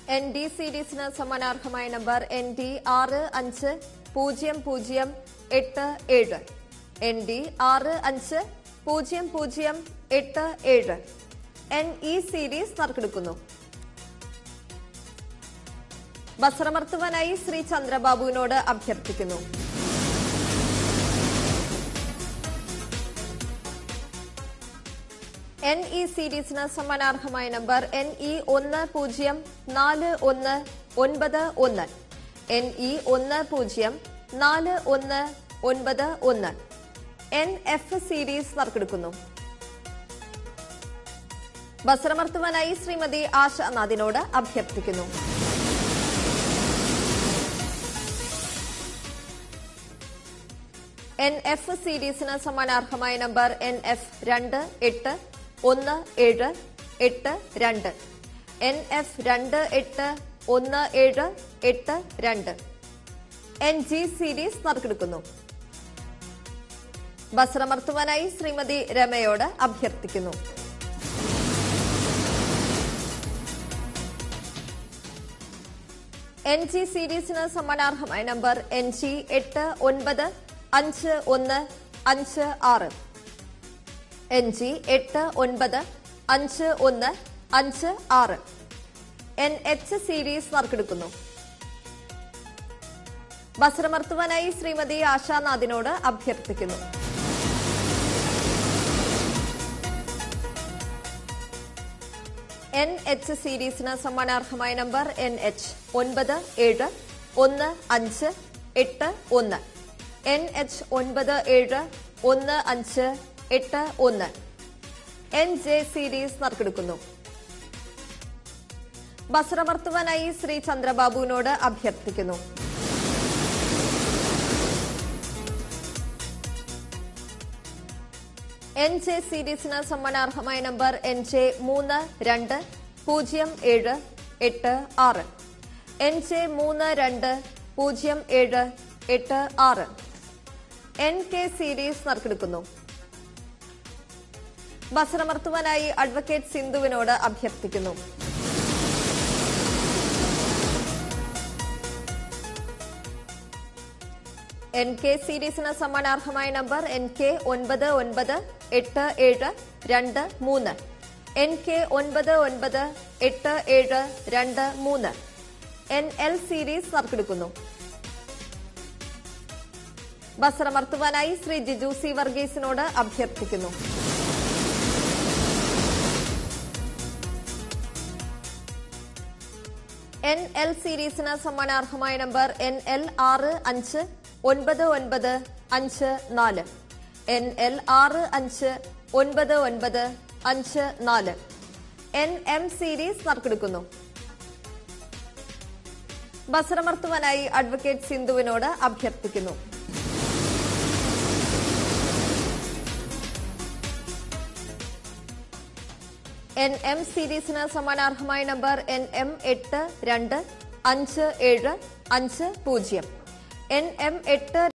N D സീരീസിന് സമ്മാനാർഹമായ number N D ആറ് അഞ്ച് പൂജ്യം പൂജ്യം എട്ട് ഏഴ് എൻ ഡി ആറ് അഞ്ച് പൂജ്യം പൂജ്യം എട്ട് ഏഴ് എൻ ഇ സീരീസ് നറുക്കെടുക്കുന്നു ബസ്രമർത്തുവാനായി ശ്രീ ചന്ദ്രബാബുവിനോട് അഭ്യർത്ഥിക്കുന്നു എൻ ഇ സീരീസിന് സമ്മാനാർഹമായ നമ്പർ എൻ ഇ ഒന്ന് പൂജ്യം നാല് ഒന്ന് ഒൻപത് ഒന്ന് എൻ ഇ ഒന്ന് പൂജ്യം നാല് ഒന്ന് ഒൻപത് ഒന്ന് എൻ എഫ് സീരീസ് നറുക്കെടുക്കുന്നു ബസ്രമർത്തുവാനായി ശ്രീമതി ആശ നാദിനോട് അഭ്യർത്ഥിക്കുന്നു എൻ എഫ് സീരീസിന് സമ്മാനാർഹമായ നമ്പർ എൻ എഫ് രണ്ട് എട്ട് ഒന്ന് ഏഴ് എട്ട് രണ്ട് എൻ എഫ് രണ്ട് എട്ട് ഒന്ന് ഏഴ് എട്ട് രണ്ട് എൻ ജി സീരീസ് നറുക്കെടുക്കുന്നു ബസ്രമർത്തുവാനായി ശ്രീമതി രമയോട് അഭ്യർത്ഥിക്കുന്നു എൻ ജി സീരീസിന് സമ്മാനാർഹമായ നമ്പർ എൻ ജി എട്ട് ഒൻപത് അഞ്ച് ഒന്ന് അഞ്ച് ആറ് എൻ ജി എട്ട് ഒൻപത് അഞ്ച് ഒന്ന് അഞ്ച് ആറ് എൻ എച്ച് സീരീസ് നറുക്കെടുക്കുന്നു ബസ്രമർത്തുവാനായി ശ്രീമതി ആശാനാഥിനോട് അഭ്യർത്ഥിക്കുന്നു എൻ എച്ച് സീരീസിന് സമ്മാനാർഹമായ നമ്പർ എൻ എച്ച് ഒൻപത് ഏഴ് ഒന്ന് അഞ്ച് എട്ട് ഒന്ന് എൻ എച്ച് ഒൻപത് ഏഴ് ഒന്ന് അഞ്ച് എട്ട് ഒന്ന് എൻ ജെ സീരീസ് നറുക്കെടുക്കുന്നു ബസ്രമർത്തുവാനായി ശ്രീ ചന്ദ്രബാബുവിനോട് അഭ്യർത്ഥിക്കുന്നു എൻ ജെ സീരീസിന് സമ്മാനാർഹമായ നമ്പർ എൻ ജെ മൂന്ന് രണ്ട് പൂജ്യം ഏഴ് എട്ട് ആറ് എൻ ജെ മൂന്ന് രണ്ട് പൂജ്യം ഏഴ് എട്ട് ആറ് എൻ കെ സീരീസ് നറുക്കെടുക്കുന്നു ബസ്രമർത്തുവാനായി അഡ്വക്കേറ്റ് സിന്ധുവിനോട് അഭ്യർത്ഥിക്കുന്നു എൻ കെ സീരീസിന് സമ്മാനാർഹമായ നമ്പർ എൻ കെ ഒൻപത് ഒൻപത് എട്ട് ഏഴ് രണ്ട് മൂന്ന് എൻ കെ ഒൻപത് ഒൻപത് എട്ട് ഏഴ് രണ്ട് മൂന്ന് എൻ എൽ സീരീസ് നറുക്കെടുക്കുന്നു ബസ്രമർത്തുവാനായി ശ്രീ ജിജു സി വർഗീസിനോട് അഭ്യർത്ഥിക്കുന്നു എൻ എൽ സീരീസിന് സമ്മാനാർഹമായ നമ്പർ എൻ എൽ ആറ് അഞ്ച് ഒൻപത് ഒൻപത് അഞ്ച് നാല് എൻ എൽ ആറ് അഞ്ച് ഒൻപത് ഒൻപത് അഞ്ച് നാല് എൻ എം സീരീസ് നറുക്കെടുക്കുന്നു ബസ്രമർത്തുവാനായി അഡ്വക്കേറ്റ് സിന്ധുവിനോട് അഭ്യർത്ഥിക്കുന്നു എൻ എം സീരീസിന് സമ്മാനാർഹമായ നമ്പർ എൻ എം എട്ട് രണ്ട് അഞ്ച് ഏഴ് അഞ്ച് പൂജ്യം എൻ എം എട്ട്